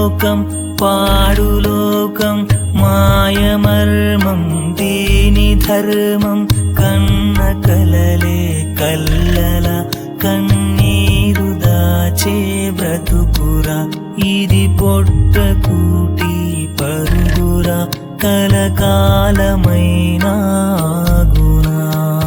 లోకం పాడులోకం మాయమర్మం దీని ధర్మం కన్న కలలే కల్లల కన్నీరు దాచే బ్రతుకురా ఇది పొట్టకూటి పరుగురా కలకాలమైన గుణా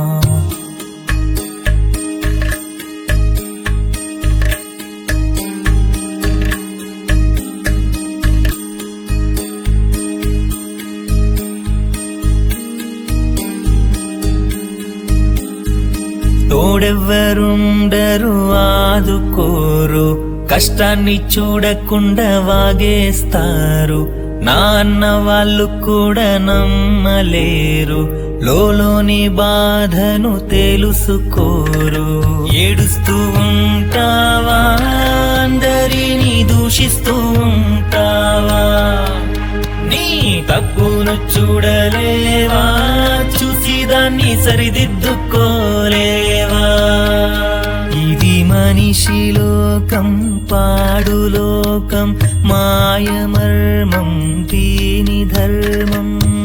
తోడెవ్వరుండరు ఆదుకోరు కష్టాన్ని చూడకుండా వాగేస్తారు నాన్న వాళ్ళు కూడా నమ్మలేరు లోలోని బాధను తెలుసుకోరు ఏడుస్తూ ఉంటావా అందరినీ దూషిస్తూ ఉంటావా నీ తప్పును చూడలేవా చూసి దాన్ని సరిదిద్దుకోలేవా ఇది మనిషి లోకం పాడులోకం మాయమర్మం దీని ధర్మం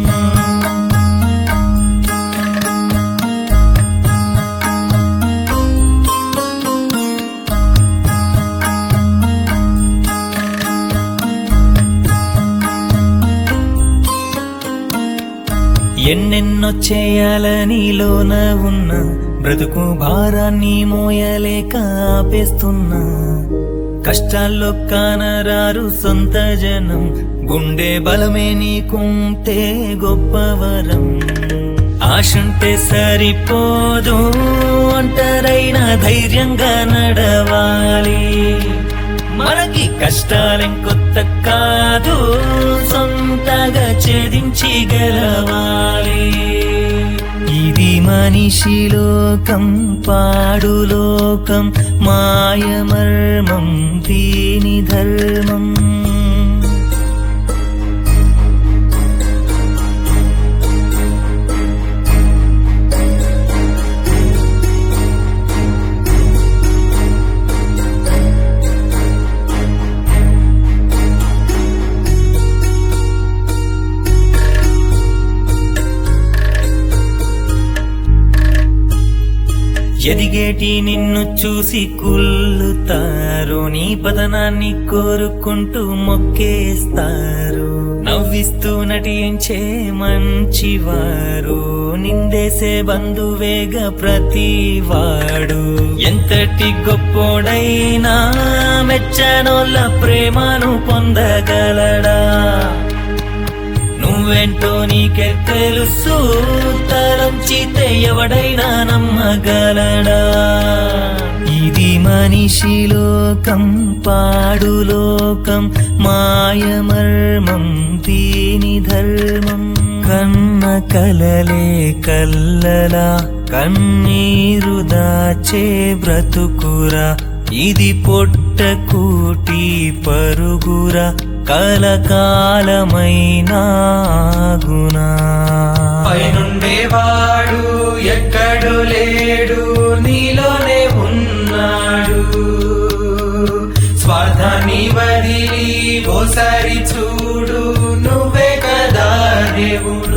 ఎన్నెన్నో చేయాలని లోన ఉన్న బ్రతుకు భారాన్ని మోయలేక ఆపేస్తున్నా కష్టాల్లో కానరారు సొంత జనం గుండె బలమే నీకుంటే గొప్పవరం ఆశుంటే సరిపోదు ఒంటరైన ధైర్యంగా నడవాలి మనకి కష్టాలేం కొత్త కాదు సొంతగా ఛేదించి గెలవాలి ఇది మనిషి లోకం పాడులోకం మాయమర్మం దీని ధర్మం ఎదిగేటి నిన్ను చూసి కుల్లుతారు నీ పతనాన్ని కోరుకుంటూ మొక్కేస్తారు నవ్విస్తూ నటించే మంచివారు నిందేసే బంధువేగ ప్రతివాడు ఎంతటి గొప్పోడైనా మెచ్చనోళ్ళ ప్రేమను పొందగలడా నువ్వేంటో నీకే తెలుసు తలంచితే ఎవడైనా నమ్మగలడా ఇది మనిషి లోకం పాడులోకం మాయమర్మం దీని ధర్మం కన్న కలలే కల్లలా కన్నీరు దాచే బ్రతుకురా ఇది పొట్ట కూటి పరుగురా కలకాలమైన గుణా పైనుండేవాడు ఎక్కడు లేడు నీలోనే ఉన్నాడు స్వార్థాన్ని వదిలి ఓసారి చూడు నువ్వే కదా దేవుడు